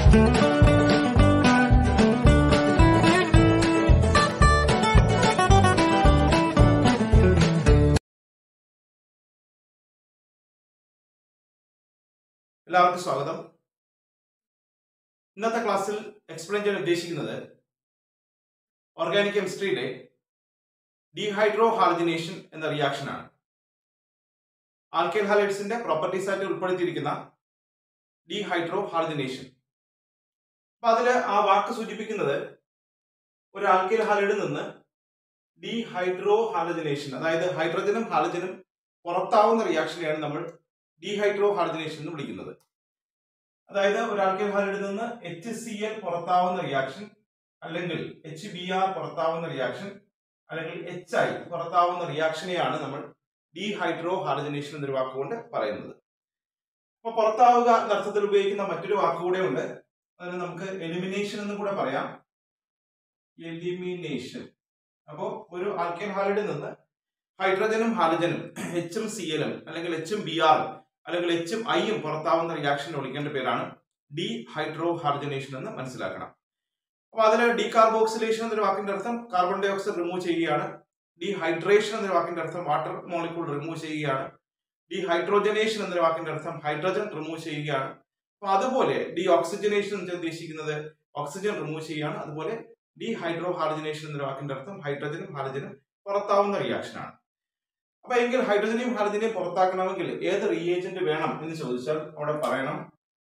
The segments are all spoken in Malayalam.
എല്ലാവർക്കും സ്വാഗതം ഇന്നത്തെ ക്ലാസ്സിൽ എക്സ്പ്ലെയിൻ ചെയ്യാൻ ഉദ്ദേശിക്കുന്നത് ഓർഗാനിക് കെമിസ്ട്രിയിലെ ഡീഹൈഡ്രോ ഹാലജിനേഷൻ എന്ന റിയാക്ഷൻ ആണ് ആൽക്കൈൽ ഹാലൈഡ്സിന്റെ പ്രോപ്പർട്ടീസ് ആയിട്ട് ഉൾപ്പെടുത്തിയിരിക്കുന്ന ഡീഹൈഡ്രോ ഹാലജിനേഷൻ അപ്പൊ അതില് ആ വാക്ക് സൂചിപ്പിക്കുന്നത് ഒരു ആൽക്കൈൽ ഹാലൈഡിൽ നിന്ന് ഡീഹൈഡ്രോ ഹാലജിനേഷൻ അതായത് ഹൈഡ്രജനും ഹാലജനും പുറത്താവുന്ന റിയാക്ഷനെയാണ് നമ്മൾ ഡീഹൈഡ്രോ ഹാലജിനേഷൻ എന്ന് വിളിക്കുന്നത് അതായത് ഒരു ആൽക്കൈൽ ഹാലൈഡിൽ നിന്ന് എച്ച് സി എൽ പുറത്താവുന്ന റിയാക്ഷൻ അല്ലെങ്കിൽ എച്ച് ബി ആർ പുറത്താവുന്ന റിയാക്ഷൻ അല്ലെങ്കിൽ എച്ച് ഐ പുറത്താവുന്ന റിയാക്ഷനെയാണ് നമ്മൾ ഡീഹൈഡ്രോ ഹാലജിനേഷൻ എന്നൊരു വാക്കുകൊണ്ട് പറയുന്നത് അപ്പൊ പുറത്താവുക എന്ന അർത്ഥത്തിൽ ഉപയോഗിക്കുന്ന മറ്റൊരു വാക്കുകൂടെ ഉണ്ട് അതിന് നമുക്ക് എലിമിനേഷൻ എന്ന് കൂടെ പറയാം എലിമിനേഷൻ അപ്പോ ഒരു ആൽക്കൈൽ ഹാലൈഡിൽ നിന്ന് ഹൈഡ്രജനും ഹാലജനും എച്ചും സി എലും അല്ലെങ്കിൽ എച്ചും ബി ആറും അല്ലെങ്കിൽ എച്ചും ഐയും പുറത്താവുന്ന റിയാക്ഷൻ വിളിക്കേണ്ട പേരാണ് ഡി ഹൈഡ്രോ ഹാർജനേഷൻ എന്ന് മനസ്സിലാക്കണം അപ്പൊ അതിൽ ഡി കാർബോക്സിലേഷൻ എന്നൊരു വാക്കിന്റെ അർത്ഥം കാർബൺ ഡൈ ഓക്സൈഡ് റിമൂവ് ചെയ്യുകയാണ് ഡി ഹൈഡ്രേഷൻ എന്നൊരു വാക്കിന്റെ അർത്ഥം വാട്ടർ മോളിക്യൂൾ റിമൂവ് ചെയ്യുകയാണ് ഡി ഹൈഡ്രോജനേഷൻ എന്നൊരു വാക്കിന്റെ അർത്ഥം ഹൈഡ്രജൻ റിമൂവ് ചെയ്യുകയാണ് അപ്പൊ അതുപോലെ ഡി ഓക്സിജനേഷൻ എന്ന് ഉദ്ദേശിക്കുന്നത് ഓക്സിജൻ റിമൂവ് ചെയ്യുകയാണ് അതുപോലെ ഡി ഹൈഡ്രോ ഹാർജനേഷൻ എന്നൊരു വാക്കിന്റെ അർത്ഥം ഹൈഡ്രജനും ഹാലജനും പുറത്താവുന്ന റിയാക്ഷൻ ആണ് അപ്പൊ എങ്കിൽ ഹൈഡ്രജനെയും ഹാലജനെയും പുറത്താക്കണമെങ്കിൽ ഏത് റിയേജന്റ് വേണം എന്ന് ചോദിച്ചാൽ അവിടെ പറയണം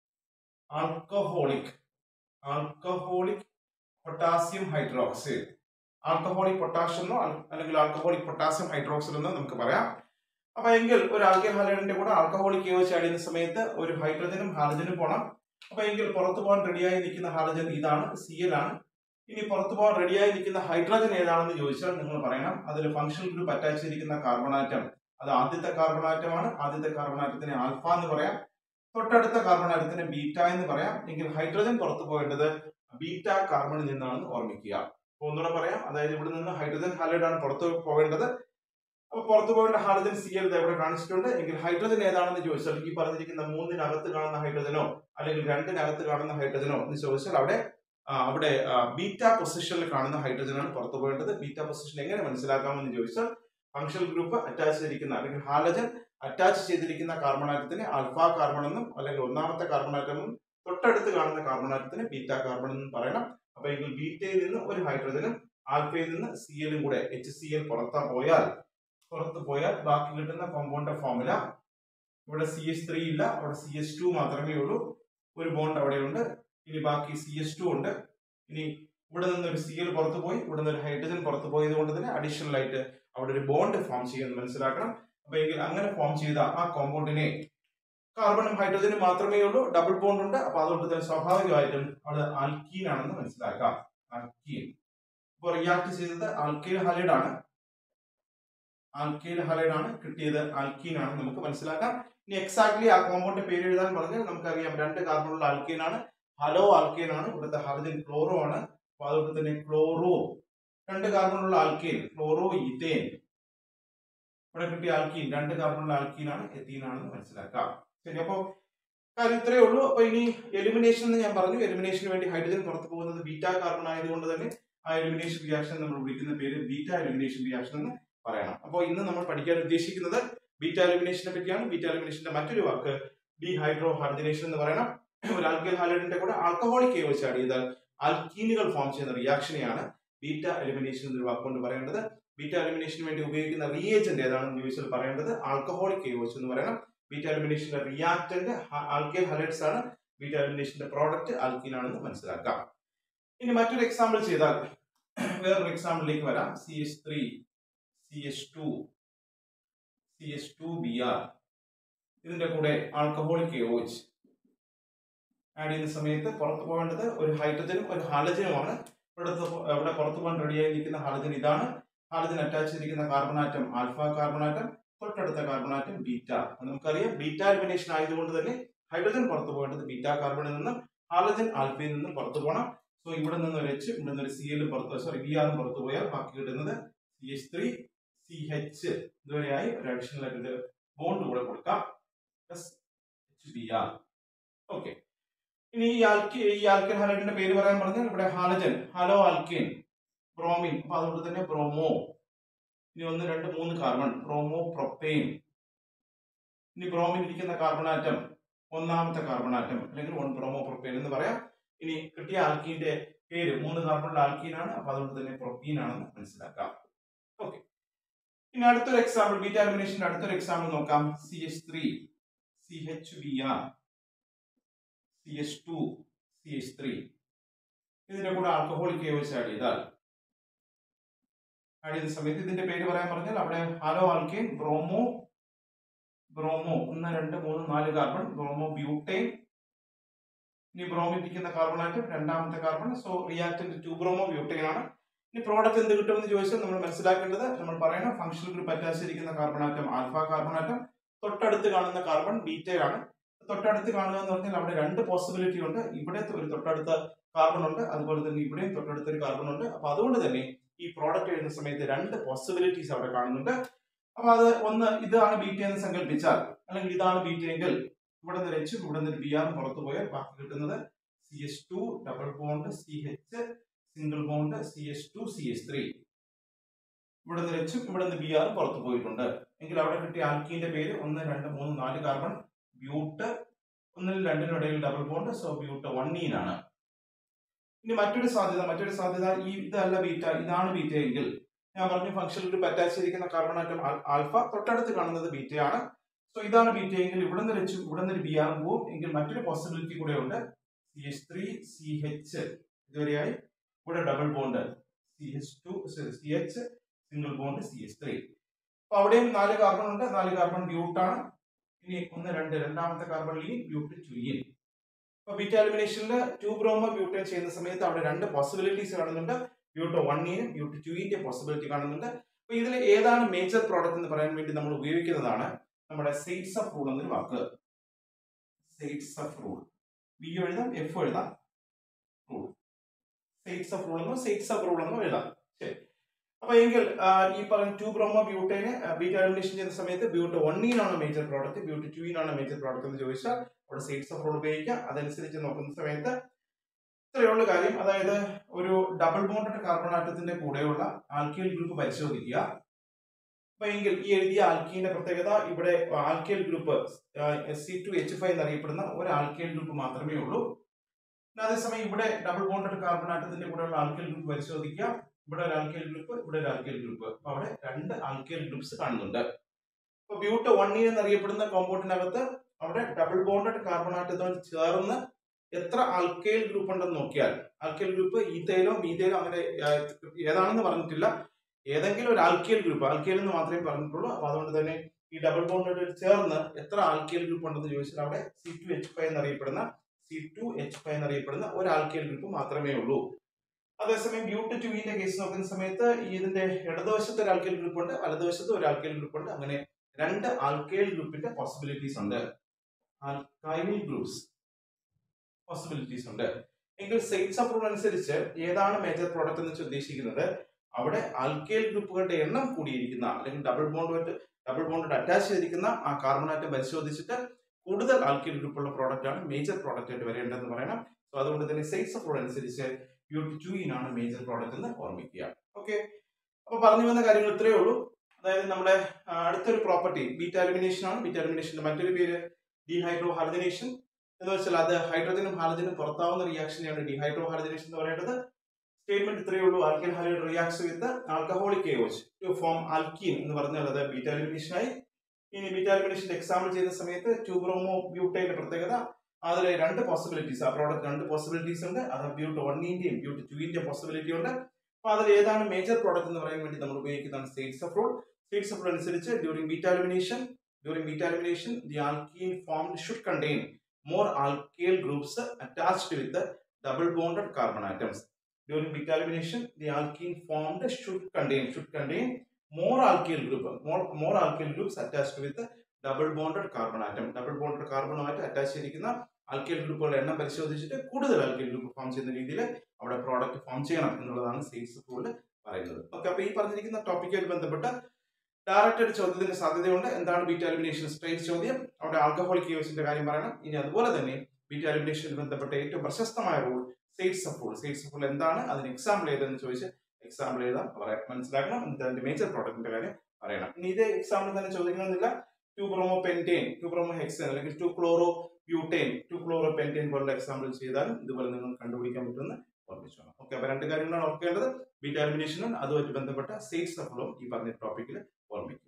alcoholic alcoholic potassium hydroxide alcoholic potassium എന്നോ അൽ- അല്ലെങ്കിൽ ആൽക്കഹോളിക് പൊട്ടാസ്യം ഹൈഡ്രോക്സൈഡ് എന്നോ നമുക്ക് പറയാം അപ്പൊ എങ്കിൽ ഒരു ആൽക്കഹോൾ ഹാലൈഡിന്റെ കൂടെ ആൽക്കഹോളിക് യോജിച്ച് അടിയുന്ന സമയത്ത് ഒരു ഹൈഡ്രജനും ഹാലജനും പോകണം അപ്പൊ എങ്കിൽ പുറത്തു പോകാൻ റെഡിയായി നിൽക്കുന്ന ഹാലജൻ ഇതാണ് സി എൽ ആണ് ഇനി പുറത്തു പോകാൻ റെഡിയായി നിൽക്കുന്ന ഹൈഡ്രജൻ ഏതാണെന്ന് ചോദിച്ചാൽ നിങ്ങൾ പറയണം അതിൽ ഫംഗ്ഷണൽ ഗ്രൂപ്പ് അറ്റാച്ച് ചെയ്തിരിക്കുന്ന കാർബൺ ആറ്റം അത് ആദ്യത്തെ കാർബൺ ആറ്റമാണ് ആദ്യത്തെ കാർബൺ ആറ്റത്തിനെ ആൽഫ എന്ന് പറയാം തൊട്ടടുത്ത കാർബൺ ആറ്റത്തിനെ ബീറ്റ എന്ന് പറയാം എങ്കിൽ ഹൈഡ്രജൻ പുറത്തു പോകേണ്ടത് ബീറ്റ കാർബണിൽ നിന്നാണെന്ന് ഓർമ്മിക്കുക അപ്പൊ ഒന്നുകൂടെ പറയാം അതായത് ഇവിടെ നിന്ന് ഹൈഡ്രജൻ ഹാലൈഡ് ആണ് പുറത്തു പോകേണ്ടത് അപ്പൊ പുറത്തു പോകേണ്ട ഹാലജൻ സി എൽ ഇവിടെ കാണിച്ചിട്ടുണ്ട് എങ്കിൽ ഹൈഡ്രജൻ ഏതാണെന്ന് ചോദിച്ചാൽ ഈ പറഞ്ഞിരിക്കുന്ന മൂന്നിനകത്ത് കാണുന്ന ഹൈഡ്രജനോ അല്ലെങ്കിൽ രണ്ടിനകത്ത് കാണുന്ന ഹൈഡ്രജനോ എന്ന് ചോദിച്ചാൽ അവിടെ ആ, അവിടെ ബീറ്റ പൊസിഷനിൽ കാണുന്ന ഹൈഡ്രജനാണ് പുറത്തു പോകേണ്ടത് ബീറ്റ പൊസിഷൻ എങ്ങനെ മനസ്സിലാക്കാമെന്ന് ചോദിച്ചാൽ ഫംഗ്ഷണൽ ഗ്രൂപ്പ് അറ്റാച്ച് ചെയ്തിരിക്കുന്ന അല്ലെങ്കിൽ ഹാലജൻ അറ്റാച്ച് ചെയ്തിരിക്കുന്ന കാർബൺ ആറ്റത്തിന് ആൽഫ കാർബൺ എന്നും അല്ലെങ്കിൽ ഒന്നാമത്തെ കാർബൺ ആറ്റം എന്നും തൊട്ടടുത്ത് കാണുന്ന കാർബൺ ആറ്റത്തിന് ബീറ്റ കാർബൺ എന്നും പറയണം അപ്പൊ എങ്കിൽ ബീറ്റയിൽ നിന്ന് ഒരു ഹൈഡ്രജനും ആൽഫയിൽ നിന്ന് സി എല്ലും കൂടെ എച്ച് സി എൽ പുറത്താ പോയാൽ പുറത്ത് പോയാൽ ബാക്കി കിട്ടുന്ന കോമ്പൗണ്ട് ഫോർമുല ഇവിടെ സി എച്ച് ത്രീ ഇല്ല അവിടെ സി എച്ച് ടു മാത്രമേ ഉള്ളൂ ഒരു ബോണ്ട് അവിടെയുണ്ട് ഇനി ബാക്കി സി എച്ച് ടു ഉണ്ട് ഇനി ഇവിടെ നിന്ന് ഒരു സി എൽ പുറത്തു പോയി ഇവിടെ നിന്ന് ഒരു ഹൈഡ്രജൻ പുറത്തു പോയത് കൊണ്ട് തന്നെ അഡീഷണൽ ആയിട്ട് അവിടെ ഒരു ബോണ്ട് ഫോം ചെയ്യുമെന്ന് മനസ്സിലാക്കണം അപ്പൊ എങ്കിൽ അങ്ങനെ ഫോം ചെയ്ത ആ കോമ്പൗണ്ടിനെ കാർബണും ഹൈഡ്രജനും മാത്രമേ ഉള്ളൂ ഡബിൾ ബോണ്ട് ഉണ്ട് അപ്പൊ അതുകൊണ്ട് തന്നെ സ്വാഭാവികമായിട്ടും അവിടെ ആൽക്കീൻ ആണെന്ന് മനസ്സിലാക്കാം ആൽക്കീൻ ഇപ്പോൾ റിയാക്ട് ചെയ്തത് ആൽക്കൈൽ ഹലൈഡ് ആണ് ആൽക്കൈൽ ഹലൈഡ് ആണ് കിട്ടിയത് ആൽക്കീൻ ആണ് നമുക്ക് മനസ്സിലാക്കാം ഇനി എക്സാക്ട്ലി ആ കോമ്പൗണ്ട് പേര് എഴുതാൻ പറഞ്ഞാൽ നമുക്കറിയാം രണ്ട് കാർബണുള്ള ആൽക്കീൻ ആണ് ഹലോ ആൽക്കൈൻ ആണ് ഇവിടുത്തെ ഹൈഡ്രജൻ ക്ലോറോ ആണ് അപ്പൊ അതുകൊണ്ട് തന്നെ ക്ലോറോ രണ്ട് കാർബണുള്ള ആൽക്കൈൻ ക്ലോറോ ഈത്തേൻ ഇവിടെ കിട്ടിയ ആൽക്കീൻ രണ്ട് കാർബണുള്ള ആൽക്കീൻ ആണ് എത്തീൻ ആണെന്ന് മനസ്സിലാക്കാം ശരി അപ്പോ കാര്യം ഇത്രയേ ഉള്ളൂ അപ്പൊ ഇനി എലിമിനേഷൻ എന്ന് ഞാൻ പറഞ്ഞു എലിമിനേഷന് വേണ്ടി ഹൈഡ്രജൻ പുറത്തു പോകുന്നത് ബീറ്റ കാർബൺ ആയതുകൊണ്ട് തന്നെ ആ എലിമിനേഷൻ റിയാക്ഷൻ നമ്മൾ വിളിക്കുന്ന പേര് ബീറ്റ എലിമിനേഷൻ റിയാക്ഷൻ എന്ന് പറയണം അപ്പോൾ ഇന്ന് നമ്മൾ പഠിക്കാൻ ഉദ്ദേശിക്കുന്നത് ബീറ്റ എലിമിനേഷനെ പറ്റിയാണ് ബീറ്റ എലിമിനേഷന്റെ മറ്റൊരു വാക്ക് ഡീഹൈഡ്രോ ഹാർജനേഷൻ എന്ന് പറയണം ഒരു ആൽക്കൽ ഹാലൈഡിന്റെ കൂടെ ആൽക്കഹോളിക് വെച്ച് ആഡ് ചെയ്താൽ ആൽക്കീനുകൾ ഫോം ചെയ്യുന്ന റിയാക്ഷനെയാണ് ബീറ്റ എലിമിനേഷൻ എന്നൊരു വാക്കുകൊണ്ട് പറയേണ്ടത് ബീറ്റ എലിമിനേഷന് വേണ്ടി ഉപയോഗിക്കുന്ന റിയേജന്റ് ഏതാണെന്ന് ചോദിച്ചാൽ പറയേണ്ടത് ആൽക്കഹോളിക് വെച്ച് എന്ന് പറയണം ബീറ്റ എലിമിനേഷന്റെ റിയാക്ടന്റ് ആൽക്കൈൽ ഹലൈഡ്സ് ആണ് ബീറ്റ എലിമിനേഷന്റെ പ്രോഡക്റ്റ് ആൽക്കീൻ ആണെന്ന് മനസ്സിലാക്കാം ഇനി മറ്റൊരു എക്സാമ്പിൾ ചെയ്താൽ വേറൊരു എക്സാമ്പിളിലേക്ക് വരാം C H three C H two C H two B R ഇതിന്റെ കൂടെ ആൽക്കഹോളിക് യോജ് ആഡ് ചെയ്യുന്ന സമയത്ത് പുറത്തു പോകേണ്ടത് ഒരു ഹൈഡ്രജനും ഒരു ഹാലജനുമാണ് ഇവിടുത്തെ ഇവിടെ പുറത്തു പോകാൻ റെഡിയായി നിൽക്കുന്ന ഹാലജൻ ഇതാണ് ഹാലജൻ അറ്റാച്ച് ചെയ്തിരിക്കുന്ന carbon atom alpha carbon atom തൊട്ടടുത്ത കാർബൺ ആറ്റം ബീറ്റ അപ്പൊ നമുക്കറിയാം ബീറ്റ എലിമിനേഷൻ ആയതുകൊണ്ട് തന്നെ ഹൈഡ്രജൻ പുറത്തു പോകേണ്ടത് ബീറ്റ കാർബണിൽ നിന്നും ഹാലജൻ ആൽഫയിൽ നിന്നും പുറത്തു പോകണം സോ ഇവിടെ നിന്ന് ഒരു എച്ച് ഇവിടെ നിന്ന് ഒരു സി എല്ലും പുറത്ത് സോറി ബി ആറും പുറത്തു പോയാൽ ബാക്കി കിട്ടുന്നത് C H three C H ഇതുവരെയായി ഒരു അഡീഷണൽ ആയിട്ട് ബോണ്ട് കൂടെ കൊടുക്കാം plus H B R okay ഇനി ഈ ആൽക്കി ഈ ആൽക്കൻ ഹാലൈഡിന്റെ പേര് പറയാൻ പറഞ്ഞാൽ ഇവിടെ ഹാലജൻ ഹലോ ആൽക്കിൻ ബ്രോമിൻ അപ്പൊ അതുകൊണ്ട് തന്നെ ബ്രോമോ ഇനി ഒന്ന് രണ്ട് മൂന്ന് കാർബൺ ബ്രോമോ പ്രൊപ്പെയിൻ ഇനി ബ്രോമിൻ ഇരിക്കുന്ന കാർബൺ ആറ്റം ഒന്നാമത്തെ കാർബൺ ആറ്റം അല്ലെങ്കിൽ വൺ ബ്രോമോ പ്രൊപ്പെയിൻ എന്ന് പറയാം ഇനി കിട്ടിയ ആൽക്കീന്റെ പേര് മൂന്ന് കാർബണിന്റെ ആൽക്കീനാണ് അപ്പൊ അതുകൊണ്ട് തന്നെ പ്രൊപ്പീൻ ആണെന്ന് മനസ്സിലാക്കാം ഓക്കെ ഇനി അടുത്തൊരു എക്സാമ്പിൾ ബീറ്റാ എലിമിനേഷന്റെ അടുത്തൊരു എക്സാമ്പിൾ നോക്കാം C H three C H B R C H two C H three ഇതിന്റെ കൂടെ ആൽക്കഹോളിക് ഏവച്ച് ആഡ് ചെയ്താൽ ആഡ് ചെയ്ത സമയത്ത് ഇതിന്റെ പേര് പറയാൻ പറഞ്ഞാൽ അവിടെ ഹാലോ ആൽക്കേൻ ബ്രോമോ ബ്രോമോ ഒന്ന് രണ്ട് മൂന്ന് നാല് കാർബൺ ബ്രോമോ ബ്യൂട്ടൈൻ ഇനി ബ്രോമിൽ ഇരിക്കുന്ന കാർബൺ ആറ്റം രണ്ടാമത്തെ carbon so reactant two bromobutane ആണ് ഇനി പ്രോഡക്റ്റ് എന്ത് കിട്ടുമെന്ന് ചോദിച്ചാൽ നമ്മൾ മനസ്സിലാക്കേണ്ടത് നമ്മൾ പറയുന്ന ഫംഗ്ഷണൽ ഗ്രൂപ്പ് അറ്റാച്ച് ചെയ്തിരിക്കുന്ന carbon atom alpha carbon atom തൊട്ടടുത്ത് കാണുന്ന കാർബൺ ബീറ്റയാണ് തൊട്ടടുത്ത് കാണുക എന്ന് പറഞ്ഞാൽ അവിടെ രണ്ട് പോസിബിലിറ്റി ഉണ്ട് ഇവിടെ ഒരു തൊട്ടടുത്ത കാർബൺ ഉണ്ട് അതുപോലെ തന്നെ ഇവിടെയും തൊട്ടടുത്ത ഒരു കാർബൺ ഉണ്ട് അപ്പൊ അതുകൊണ്ട് തന്നെ ഈ പ്രോഡക്റ്റ് എഴുതുന്ന സമയത്ത് രണ്ട് പോസിബിലിറ്റീസ് അവിടെ കാണുന്നുണ്ട് അപ്പൊ അത് ഒന്ന് ഇതാണ് ബീറ്റ എന്ന് സങ്കല്പിച്ചാൽ അല്ലെങ്കിൽ ഇതാണ് ബീറ്റ എങ്കിൽ ഇവിടെ നിന്ന് എച്ചും ഇവിടെ നിന്ന് ബി ആറും പുറത്തു പോയാൽ ബാക്കി കിട്ടുന്നത് C H two double bond C H single bond C H two C H three ഇവിടെ നിന്ന് എച്ചും ഇവിടെ നിന്ന് ബി ആറും പുറത്തു പോയിട്ടുണ്ട് എങ്കിൽ അവിടെ കിട്ടിയ ആൽക്കീന്റെ പേര് ഒന്ന് രണ്ട് മൂന്ന് നാല് കാർബൺ ബ്യൂട്ട് ഒന്നിൽ രണ്ടിനും ഇടയിൽ ഡബിൾ ബോണ്ട് സോ ബ്യൂട്ട് വണ്ണീനാണ് ഇനി മറ്റൊരു സാധ്യത മറ്റൊരു സാധ്യത ഈ ഇതല്ല ബീറ്റ ഇതാണ് ബീറ്റ എങ്കിൽ ഞാൻ പറഞ്ഞു ഫംഗ്ഷൻ ഗ്രൂപ്പ് അറ്റാച്ച് ചെയ്തിരിക്കുന്ന കാർബൺ ആറ്റം ആൽഫ തൊട്ടടുത്ത് കാണുന്നത് ബീറ്റയാണ് സോ ഇതാണ് ബീറ്റ എങ്കിൽ ഇവിടെ നിന്ന് വെച്ചു ഇവിടെ നിന്ന് ബി ആറും പോവും എങ്കിൽ മറ്റൊരു പോസിബിലിറ്റി കൂടെ ഉണ്ട് C H three C H ഇതുവരെയായി ഇവിടെ double bond C H two C H single bond C H three അപ്പൊ അവിടെയും നാല് കാർബൺ ഉണ്ട് നാല് കാർബൺ ബ്യൂട്ടാണ് ഇനി ഒന്ന് രണ്ട് രണ്ടാമത്തെ കാർബൺ ലീൻ ബ്യൂട്ട് ചുയിൻ അപ്പൊ ബീറ്റ എലിമിനേഷനിൽ ടു ബ്രോമോ ബ്യൂട്ടൻ ചെയ്യുന്ന സമയത്ത് അവിടെ രണ്ട് പോസിബിലിറ്റീസ് കാണുന്നുണ്ട് ബ്യൂട്ടോ വണ്ണിനും ബ്യൂട്ടോ ടുവിന്റെ പോസിബിലിറ്റി കാണുന്നുണ്ട് അപ്പൊ ഇതിൽ ഏതാണ് മേജർ പ്രോഡക്റ്റ് എന്ന് പറയാൻ വേണ്ടി നമ്മൾ ഉപയോഗിക്കുന്നതാണ് നമ്മുടെ സെയ്റ്റ്സ് ഓഫ് റൂൾ എന്നൊരു വാക്ക് സെയ്റ്റ്സ് ഓഫ് റൂൾ ബി എഴുതാം എഫ് എഴുതാം റൂൾ സെയ്റ്റ്സ് ഓഫ് റൂൾ എന്നോ സെയ്റ്റ്സ് ഓഫ് റൂൾ എന്നോ എഴുതാം ശരി അപ്പൊ എങ്കിൽ ഈ പറഞ്ഞ ടു ബ്രോമോ ബ്യൂട്ടേന് ബീറ്റ എലിമിനേഷൻ ചെയ്യുന്ന സമയത്ത് ബ്യൂട്ടോ വണ്ണീനാണ് മേജർ പ്രോഡക്റ്റ് ബ്യൂട്ടോ ടുവിനാണ് മേജർ പ്രോഡക്റ്റ് എന്ന് ചോദിച്ചാൽ അവിടെ സെയ്റ്റ്സ് ഓഫ് റൂൾ ഉപയോഗിക്കാം അതനുസരിച്ച് നോക്കുന്ന സമയത്ത് ഇത്രയുള്ള കാര്യം അതായത് ഒരു ഡബിൾ ബോണ്ടഡ് കാർബൺ ആറ്റത്തിന്റെ കൂടെയുള്ള ആൽക്കൈൽ ഗ്രൂപ്പ് പരിശോധിക്കുക അപ്പൊ എങ്കിൽ ഈ എഴുതിയ ആൽക്കീന്റെ പ്രത്യേകത ഇവിടെ alkyl group as C two H five എന്നറിയപ്പെടുന്ന ഒരു ആൽക്കൈൽ ഗ്രൂപ്പ് മാത്രമേ ഉള്ളൂ അതേസമയം ഇവിടെ ഡബിൾ ബോണ്ടഡ് കാർബൺ ആറ്റത്തിന്റെ കൂടെയുള്ള ആൽക്കൈൽ ഗ്രൂപ്പ് പരിശോധിക്കുക ഇവിടെ ഒരു ആൽക്കൈൽ ഗ്രൂപ്പ് ഇവിടെ ഒരു ആൽക്കൈൽ ഗ്രൂപ്പ് അപ്പൊ അവിടെ രണ്ട് ആൽക്കൈൽ ഗ്രൂപ്പ്സ് കാണുന്നുണ്ട് അപ്പൊ ബ്യൂട്ട് വണ്ണി എന്നറിയപ്പെടുന്ന കോമ്പൗണ്ടിനകത്ത് അവിടെ ഡബിൾ ബോണ്ടഡ് കാർബൺ ആറ്റത്തോട് ചേർന്ന് എത്ര ആൽക്കൈൽ ഗ്രൂപ്പ് ഉണ്ടെന്ന് നോക്കിയാൽ ആൽക്കൈൽ ഗ്രൂപ്പ് ഈത്തയിലോ മീതയിലോ അങ്ങനെ ഏതാണെന്ന് പറഞ്ഞിട്ടില്ല ഏതെങ്കിലും ഒരു ആൽക്കൈൽ ഗ്രൂപ്പ് ആൽക്കൈൽ എന്ന് മാത്രമേ പറഞ്ഞിട്ടുള്ളൂ അപ്പൊ അതുകൊണ്ട് തന്നെ ഈ ഡബിൾ ബോണ്ടോട് ചേർന്ന് എത്ര ആൽക്കൈൽ ഗ്രൂപ്പ് ഉണ്ടെന്ന് ചോദിച്ചാൽ അവിടെ സി ടു എച്ച് ഫൈവ് എന്നറിയപ്പെടുന്ന സി ടു എച്ച് ഫൈവ് എന്നറിയപ്പെടുന്ന ഒരു ആൽക്കൈൽ ഗ്രൂപ്പ് മാത്രമേ ഉള്ളൂ അതേസമയം ബ്യൂട്ട് ടുവിന്റെ കേസ് നോക്കുന്ന സമയത്ത് ഇതിന്റെ ഇടതുവശത്ത് ഒരു ആൽക്കൈൽ ഗ്രൂപ്പ് ഉണ്ട് വലതുവശത്ത് ഒരു ആൽക്കൈൽ ഗ്രൂപ്പ് ഉണ്ട് അങ്ങനെ രണ്ട് ആൽക്കൈൽ ഗ്രൂപ്പിന്റെ പോസിബിലിറ്റീസ് ഉണ്ട് ആൽക്കൈൽ ഗ്രൂപ്പ്സ് പോസിബിലിറ്റീസ് ഉണ്ട് എങ്കിൽ സെയിൽസ് അപ്രൂവൽ അനുസരിച്ച് ഏതാണ് മേജർ പ്രോഡക്റ്റ് എന്ന് വെച്ച് ഉദ്ദേശിക്കുന്നത് അവിടെ ആൽക്കൈൽ ഗ്രൂപ്പുകളുടെ എണ്ണം കൂടിയിരിക്കുന്ന അല്ലെങ്കിൽ double bond double bond attach ചെയ്തിരിക്കുന്ന ആ കാർബൺ ആറ്റം പരിശോധിച്ചിട്ട് കൂടുതൽ ആൽക്കൈൽ ഗ്രൂപ്പുള്ള പ്രോഡക്റ്റ് ആണ് മേജർ പ്രോഡക്റ്റ് ആയിട്ട് വരേണ്ടതെന്ന് പറയണം സോ അതുകൊണ്ട് തന്നെ സെയിൽസ് അപ്രൂവൽ അനുസരിച്ച് ബ്യൂട്ടി ടൂയിൻ ആണ് മേജർ പ്രോഡക്റ്റ് എന്ന് ഓർമ്മിക്കുക ഓക്കെ അപ്പൊ പറഞ്ഞു വന്ന കാര്യങ്ങൾ ഇത്രയേ ഉള്ളൂ അതായത് നമ്മുടെ അടുത്തൊരു പ്രോപ്പർട്ടി ബീറ്റ എലിമിനേഷൻ ആണ് ബീറ്റ എലിമിനേഷന്റെ മറ്റൊരു പേര് ഡീഹൈഡ്രോ ഹാർജനേഷൻ എന്ന് വെച്ചാൽ അത് ഹൈഡ്രജനും ഹാലജനും പുറത്താവുന്ന റിയാക്ഷനെയാണ് ഡിഹൈഡ്രോ ഹാലജനേഷൻ എന്ന് പറയുന്നത് സ്റ്റേറ്റ്മെന്റ് ഇത്രയേ ഉള്ളൂ alkane halide reacts with alcoholic എയോച്ച് ടു ഫോം ആൽക്കീൻ എന്ന് പറഞ്ഞാൽ അത് ബീറ്റ എലിമിനേഷൻ ആയി ഇനി ബീറ്റ എലിമിനേഷൻ എക്സാമ്പിൾ ചെയ്യുന്ന സമയത്ത് ട്യൂബ്രോമോ ബ്യൂട്ടൈന്റെ പ്രത്യേകത അതിൽ രണ്ട് പോസിബിലിറ്റീസ് ആ പ്രോഡക്റ്റ് രണ്ട് പോസിബിലിറ്റീസ് ഉണ്ട് അത് ബ്യൂട്ട് വണ്ണിന്റെയും ബ്യൂട്ട് ടുവിന്റെയും പോസിബിലിറ്റി ഉണ്ട് അപ്പൊ അതിൽ ഏതാണ് മേജർ പ്രോഡക്റ്റ് എന്ന് പറയാൻ വേണ്ടി നമ്മൾ ഉപയോഗിക്കുന്നതാണ് Saytzeff rule Saytzeff rule അനുസരിച്ച് during beta elimination during beta elimination the alkene formed should contain more alkyl groups attached with the double bonded carbon atoms. During beta elimination, the alkene formed should contain should contain more alkyl group more more alkyl groups attached with the double bonded carbon atom. Double bonded carbon ആയിട്ട് അറ്റാച്ച് ചെയ്തിരിക്കുന്ന ആൽക്കൈൽ ഗ്രൂപ്പുകളുടെ എണ്ണം പരിശോധിച്ചിട്ട് കൂടുതൽ ആൽക്കൈൽ ഗ്രൂപ്പ് ഫോം ചെയ്യുന്ന രീതിയിൽ അവിടെ പ്രോഡക്റ്റ് ഫോം ചെയ്യണം എന്നുള്ളതാണ് സെയിൽസ് റൂളിൽ പറയുന്നത് ഓക്കെ അപ്പൊ ഈ പറഞ്ഞിരിക്കുന്ന ടോപ്പിക്കുമായി ബന്ധപ്പെട്ട് ഡയറക്റ്റ് ഒരു ചോദ്യത്തിന് സാധ്യതയുണ്ട് എന്താണ് ബീറ്റ എലിമിനേഷൻ സ്ട്രേറ്റ് ചോദ്യം അവിടെ ആൽക്കഹോളിക് യൂസിന്റെ കാര്യം പറയണം ഇനി അതുപോലെ തന്നെ ബീറ്റ എലിമിനേഷനിൽ ബന്ധപ്പെട്ട ഏറ്റവും പ്രശസ്തമായ rule Saytzeff rule Saytzeff rule എന്താണ് അതിന് എക്സാമ്പിൾ ഏതെന്ന് ചോദിച്ച് എക്സാമ്പിൾ എഴുതാം പറയാം മനസ്സിലാക്കണം എന്നിട്ട് അതിന്റെ മേജർ പ്രോഡക്റ്റിന്റെ കാര്യം പറയണം ഇനി ഇതേ എക്സാമ്പിൾ തന്നെ ചോദിക്കണമെന്നില്ല two bromopentane two bromohexane അല്ലെങ്കിൽ two chlorobutane two chloropentane പോലുള്ള എക്സാമ്പിൾ ചെയ്താലും ഇതുപോലെ നിങ്ങൾ കണ്ടുപിടിക്കാൻ പറ്റുമെന്ന് ഓർമ്മിച്ചോണം ഓക്കെ അപ്പൊ രണ്ട് കാര്യങ്ങളാണ് ഓർക്കേണ്ടത് ബീറ്റ എലിമിനേഷനും അതുമായിട്ട് ബന്ധപ്പെട്ട സേറ്റ്സ് ഓഫ് റൂളും ഈ പറഞ്ഞ ടോപ്പിക്കിൽ ഓർമ്മിക്കുക